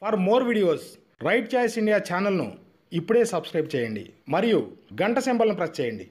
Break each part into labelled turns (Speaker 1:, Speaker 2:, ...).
Speaker 1: for more videos right choice India ఛానల్ను ఇప్పుడే subscribe చేయండి మరియు గంట సింబల్ను ప్రెస్ చేయండి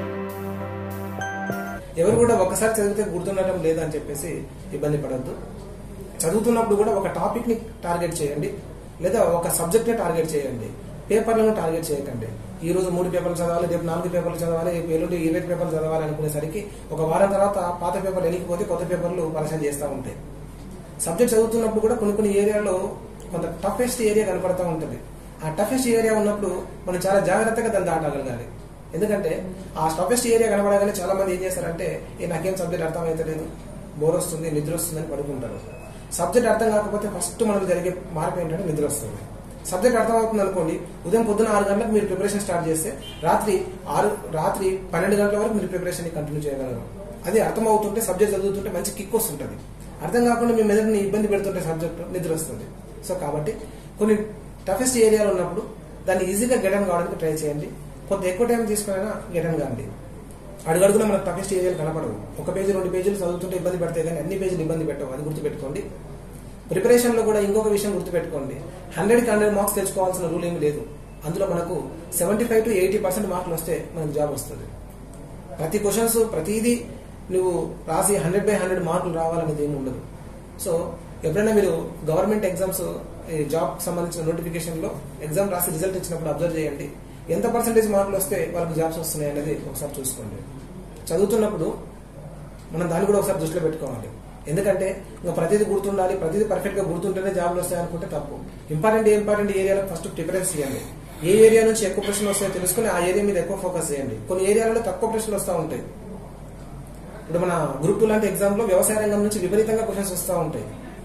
Speaker 2: ఎవరు కూడా ఒకసారి చదివితే గుర్తుండటం లేదని చెప్పేసి ఇబ్బంది పడద్దు చదువుతున్నప్పుడు కూడా ఒక టాపిక్ ని టార్గెట్ చేయండి లేదా ఒక సబ్జెక్ట్ ని టార్గెట్ చేయండి పేపర్లను టార్గెట్ చేయకండి ఈ రోజు మూడు పేపర్లు చదవాలి రేపు నాలుగు పేపర్లు చదవాలి రేపు ఎల్లుండి ఇరవై పేపర్లు చదవాలి అనుకునేసరికి ఒక వారం తర్వాత పాత పేపర్లు వెళ్ళిపోతే కొత్త పేపర్లు పరిచయం చేస్తూ ఉంటాయి సబ్జెక్ట్ చదువుతున్నప్పుడు కూడా కొన్ని కొన్ని ఏరియాలో కొంత టఫెస్ట్ ఏరియా కనపడతా ఉంటుంది ఆ టఫెస్ట్ ఏరియా ఉన్నప్పుడు మనం చాలా జాగ్రత్తగా దాన్ని దాటగలగాలి ఎందుకంటే ఆ టఫెస్ట్ ఏరియా కనపడగానే చాలా మంది ఏం చేస్తారంటే ఏ నాకేం సబ్జెక్ట్ అర్థమైతలేదు బోర్ వస్తుంది నిద్ర వస్తుంది అని పడుకుంటారు సబ్జెక్ట్ అర్థం కాకపోతే ఫస్ట్ మనకు జరిగే మార్పు ఏంటంటే నిద్ర వస్తుంది సబ్జెక్ట్ అర్థమవుతుంది అనుకోండి ఉదయం పొద్దున ఆరు గంటలకు మీరు ప్రిపరేషన్ స్టార్ట్ చేస్తే రాత్రి ఆరు రాత్రి పన్నెండు గంటల వరకు మీరు ప్రిపరేషన్ కంటిన్యూ చేయగలరు అది అర్థమవుతుంటే సబ్జెక్ట్ చదువుతుంటే మంచి కిక్ వస్తుంటుంది అర్థం కాకుండా మీ మెదడుని ఇబ్బంది పెడుతుంటే సబ్జెక్ట్ నిద్ర వస్తుంది సో కాబట్టి కొన్ని టఫెస్ట్ ఏరియాలు ఉన్నప్పుడు దాన్ని ఈజీగా గెటన్ కావడానికి ట్రై చేయండి కొంత ఎక్కువ టైం తీసుకునైనా గెటన్ కాండి అడుగడుగున మనకు టఫెస్ట్ ఏరియాలు కనపడవు ఒక పేజీ రెండు పేజీలు చదువుతుంటే ఇబ్బంది పడతాయి కానీ అన్ని పేజీలు ఇబ్బంది పెట్టవు అది గుర్తుపెట్టుకోండి ప్రిపరేషన్ లో కూడా ఇంకొక విషయం గుర్తుపెట్టుకోండి హండ్రెడ్ కి హండ్రెడ్ మార్క్స్ తెచ్చుకోవాల్సిన రూల్ ఏమి లేదు అందులో మనకు seventy five to eighty percent మార్కులు వస్తే మనకు జాబ్ వస్తుంది ప్రతి క్వశ్చన్స్ ప్రతిదీ నువ్వు రాసి హండ్రెడ్ బై హండ్రెడ్ మార్కులు రావాలనేది ఏమి ఉండదు సో ఎప్పుడైనా మీరు గవర్నమెంట్ ఎగ్జామ్స్ జాబ్ సంబంధించిన నోటిఫికేషన్ లో ఎగ్జామ్ రాసి రిజల్ట్ ఇచ్చినప్పుడు అబ్జర్వ్ చేయండి ఎంత పర్సెంటేజ్ మార్కులు వస్తే వాళ్ళకి జాబ్స్ వస్తున్నాయి అనేది ఒకసారి చూసుకోండి చదువుతున్నప్పుడు మనం దాన్ని కూడా ఒకసారి దృష్టిలో పెట్టుకోవాలి ఎందుకంటే ఇంకా ప్రతిదీ గుర్తుండాలి ప్రతిదీ పర్ఫెక్ట్ గా గుర్తుంటేనే జాబ్లు వస్తాయి అనుకుంటే తప్పు ఇంపార్టెంట్ ఇంపార్టెంట్ ఏరియాలకు ఫస్ట్ ప్రిఫరెన్స్ చేయండి ఏ ఏరియా నుంచి ఎక్కువ ప్రశ్నలు వస్తాయో తెలుసుకుని ఆ ఏరియా మీద ఎక్కువ ఫోకస్ చేయండి కొన్ని ఏరియాలలో తక్కువ ప్రశ్నలు వస్తూ ఉంటాయి ఇప్పుడు మన గ్రూప్ టూ లాంటి ఎగ్జామ్ లో వ్యవసాయ రంగం నుంచి విపరీతంగా క్వశ్చన్స్ వస్తూ ఉంటాయి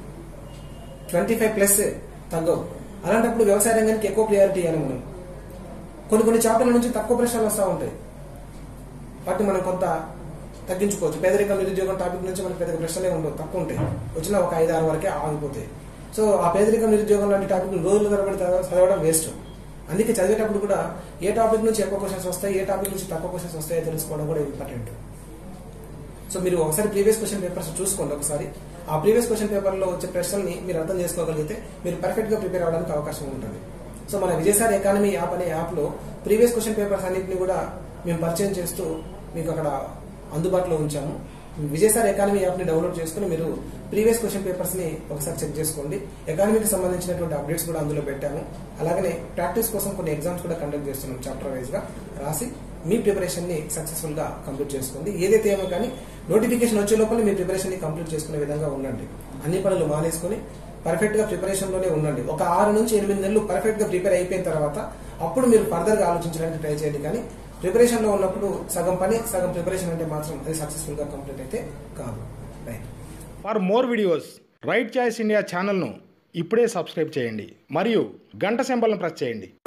Speaker 2: ట్వంటీ ఫైవ్ ప్లస్ తగ్గవు అలాంటప్పుడు వ్యవసాయ రంగానికి ఎక్కువ ప్రియారిటీ ఇవ్వాలి మనం కొన్ని కొన్ని చాప్టర్ల నుంచి తక్కువ ప్రశ్నలు వస్తూ ఉంటాయి వాటిని మనం కొంత తగ్గించుకోవచ్చు పేదరికం నిరుద్యోగం టాపిక్ నుంచి మనకి పెద్ద ప్రశ్నలే ఉండవు తక్కువ ఉంటాయి వచ్చిన ఒక ఐదు ఆరు వరకే ఆగిపోతాయి సో ఆ పేదరికం నిరుద్యోగం లాంటి టాపిక్ రోజుల తరబడి చదవ- చదవడం వేస్ట్ అందుకే చదివేటప్పుడు కూడా ఏ టాపిక్ నుంచి ఎక్కువ క్వశ్చన్స్ వస్తాయి ఏ టాపిక్ నుంచి తక్కువ క్వశ్చన్స్ వస్తాయో తెలుసుకోవడం కూడా ఇంపార్టెంట్ సో మీరు ఒకసారి ప్రీవియస్ క్వశ్చన్ పేపర్స్ చూసుకోండి ఒకసారి ఆ ప్రీవియస్ క్వశ్చన్ పేపర్ లో వచ్చే ప్రశ్నల్ని మీరు అర్థం చేసుకోగలిగితే మీరు పర్ఫెక్ట్ గా ప్రిపేర్ అవడానికి అవకాశం ఉంటుంది సో మన విజయసారి ఎకానమీ యాప్ అనే యాప్ లో ప్రీవియస్ క్వశ్చన్ పేపర్స్ అన్నింటినీ కూడా మేము పరిచయం చేస్తూ మీకు అక్కడ అందుబాటులో ఉంచాము విజయసారి ఎకానమీ యాప్ ని డౌన్లోడ్ చేసుకుని మీరు ప్రీవియస్ క్వశ్చన్ పేపర్స్ ని ఒకసారి చెక్ చేసుకోండి ఎకానమీకి సంబంధించినటువంటి అప్డేట్స్ కూడా అందులో పెట్టాము అలాగనే ప్రాక్టీస్ కోసం కొన్ని ఎగ్జామ్స్ కూడా కండక్ట్ చేస్తున్నాం చాప్టర్ వైజ్ గా రాసి మీ ప్రిపరేషన్ ని సక్సెస్ఫుల్ గా కంప్లీట్ చేసుకోండి ఏదైతే ఏమో కానీ నోటిఫికేషన్ వచ్చే లోపల మీ ప్రిపరేషన్ ని కంప్లీట్ చేసుకునే విధంగా ఉండండి అన్ని పనులు మానేసుకుని పర్ఫెక్ట్ గా ప్రిపరేషన్ లోనే ఉండండి ఒక ఆరు నుంచి ఎనిమిది నెలలు పర్ఫెక్ట్ గా ప్రిపేర్ అయిపోయిన తర్వాత అప్పుడు మీరు ఫర్దర్ గా ఆలోచించడానికి ట్రై చేయండి కానీ ప్రిపరేషన్ లో ఉన్నప్పుడు సగం పని సగం ప్రిపరేషన్ అంటే మాత్రం అది సక్సెస్ఫుల్ గా కంప్లీట్ అయితే కాదు right
Speaker 1: for more videos right choice India ఛానల్ను ఇప్పుడే సబ్స్క్రైబ్ చేయండి మరియు గంట సింబల్ను ప్రెస్ చేయండి